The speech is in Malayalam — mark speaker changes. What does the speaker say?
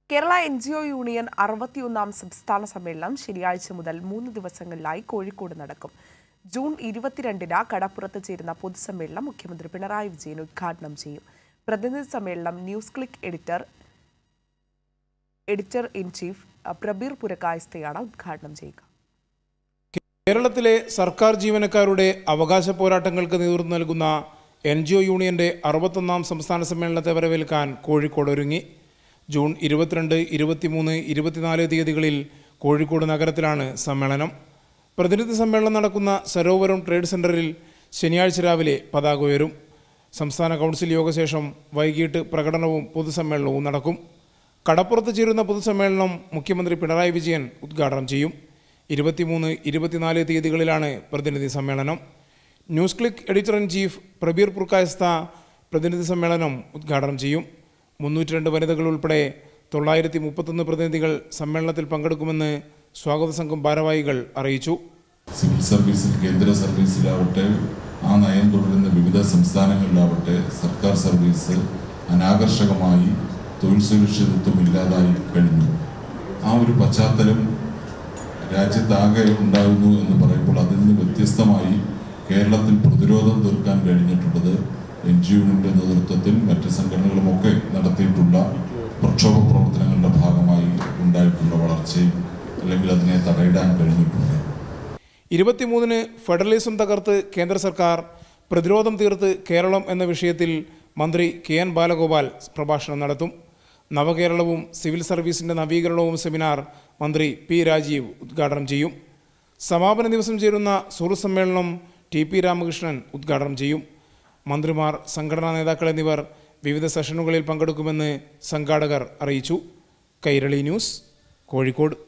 Speaker 1: Kerala N G O union അറുപത്തിയൊന്നാം സംസ്ഥാന സമ്മേളനം ശനിയാഴ്ച മുതൽ മൂന്ന് ദിവസങ്ങളിലായി കോഴിക്കോട് നടക്കും ജൂൺ ഇരുപത്തിരണ്ടിന് കടപ്പുറത്ത് ചേരുന്ന പൊതുസമ്മേളനം മുഖ്യമന്ത്രി പിണറായി വിജയൻ ഉദ്ഘാടനം ചെയ്യും പ്രതിനിധി സമ്മേളനം News Click editor editor in chief ah, Prabir പുരക്കായസ്ഥയാണ് ഉദ്ഘാടനം ചെയ്യുക
Speaker 2: കേരളത്തിലെ സർക്കാർ ജീവനക്കാരുടെ അവകാശ പോരാട്ടങ്ങൾക്ക് നേതൃത്വം നൽകുന്ന എൻ ജി ഒ യൂണിയന്റെ അറുപത്തൊന്നാം സംസ്ഥാന സമ്മേളനത്തെ വരവേൽക്കാൻ കോഴിക്കോട് ഒരുങ്ങി ജൂൺ ഇരുപത്തിരണ്ട് ഇരുപത്തിമൂന്ന് ഇരുപത്തിനാല് തീയതികളിൽ കോഴിക്കോട് നഗരത്തിലാണ് സമ്മേളനം പ്രതിനിധി സമ്മേളനം നടക്കുന്ന സരോവരം ട്രേഡ് സെന്ററിൽ ശനിയാഴ്ച രാവിലെ പതാക ഉയരും സംസ്ഥാന കൗൺസിൽ യോഗശേഷം വൈകിട്ട് പ്രകടനവും പൊതുസമ്മേളനവും നടക്കും കടപ്പുറത്ത് ചേരുന്ന പൊതുസമ്മേളനം മുഖ്യമന്ത്രി പിണറായി വിജയൻ ഉദ്ഘാടനം ചെയ്യും ഇരുപത്തിമൂന്ന് ഇരുപത്തിനാല് തീയതികളിലാണ് പ്രതിനിധി സമ്മേളനം News Click editor in chief Prabir Purkayastha പ്രതിനിധി സമ്മേളനം ഉദ്ഘാടനം ചെയ്യും മുന്നൂറ്റി രണ്ട് വനിതകൾ ഉൾപ്പെടെ തൊള്ളായിരത്തി മുപ്പത്തൊന്ന് പ്രതിനിധികൾ സമ്മേളനത്തിൽ പങ്കെടുക്കുമെന്ന് സ്വാഗത സംഘം ഭാരവാഹികൾ അറിയിച്ചു
Speaker 3: സിവിൽ സർവീസിൽ കേന്ദ്ര സർവീസിലാവട്ടെ ആ നയം തുടരുന്ന വിവിധ സംസ്ഥാനങ്ങളിലാവട്ടെ സർക്കാർ സർവീസ് അനാകർഷകമായി തൊഴിൽ സുരക്ഷിതത്വം ഇല്ലാതായി കഴിഞ്ഞു ആ ഒരു പശ്ചാത്തലം രാജ്യത്താകെ ഉണ്ടാകുന്നു എന്ന് പറയുമ്പോൾ അതിൽ നിന്ന് വ്യത്യസ്തമായി കേരളത്തിൽ പ്രതിരോധം തീർക്കാൻ കഴിഞ്ഞിട്ടുള്ളത് എൻ ജി യുവിൻ്റെ നേതൃത്വത്തിൽ മറ്റ് സംഘടനകളുമൊക്കെ നടത്തിയിട്ടുള്ള പ്രക്ഷോഭ പ്രവർത്തനങ്ങളുടെ ഭാഗമായി ഉണ്ടായിട്ടുള്ള വളർച്ചയും അല്ലെങ്കിൽ അതിനെ തടയിടാൻ കഴിഞ്ഞിട്ടുണ്ട്
Speaker 2: ഇരുപത്തിമൂന്നിന് ഫെഡറലിസം തകർത്ത് കേന്ദ്ര സർക്കാർ പ്രതിരോധം തീർത്ത് കേരളം എന്ന വിഷയത്തിൽ മന്ത്രി കെ എൻ ബാലഗോപാൽ പ്രഭാഷണം നടത്തും നവകേരളവും സിവിൽ സർവീസിൻ്റെ നവീകരണവും സെമിനാർ മന്ത്രി പി രാജീവ് ഉദ്ഘാടനം ചെയ്യും സമാപന ദിവസം ചേരുന്ന സുഹൃത്ത് സമ്മേളനം ടി പി രാമകൃഷ്ണൻ ഉദ്ഘാടനം ചെയ്യും മന്ത്രിമാർ സംഘടനാ നേതാക്കൾ എന്നിവർ വിവിധ സെഷനുകളിൽ പങ്കെടുക്കുമെന്ന് സംഘാടകർ അറിയിച്ചു കൈരളി ന്യൂസ് കോഴിക്കോട്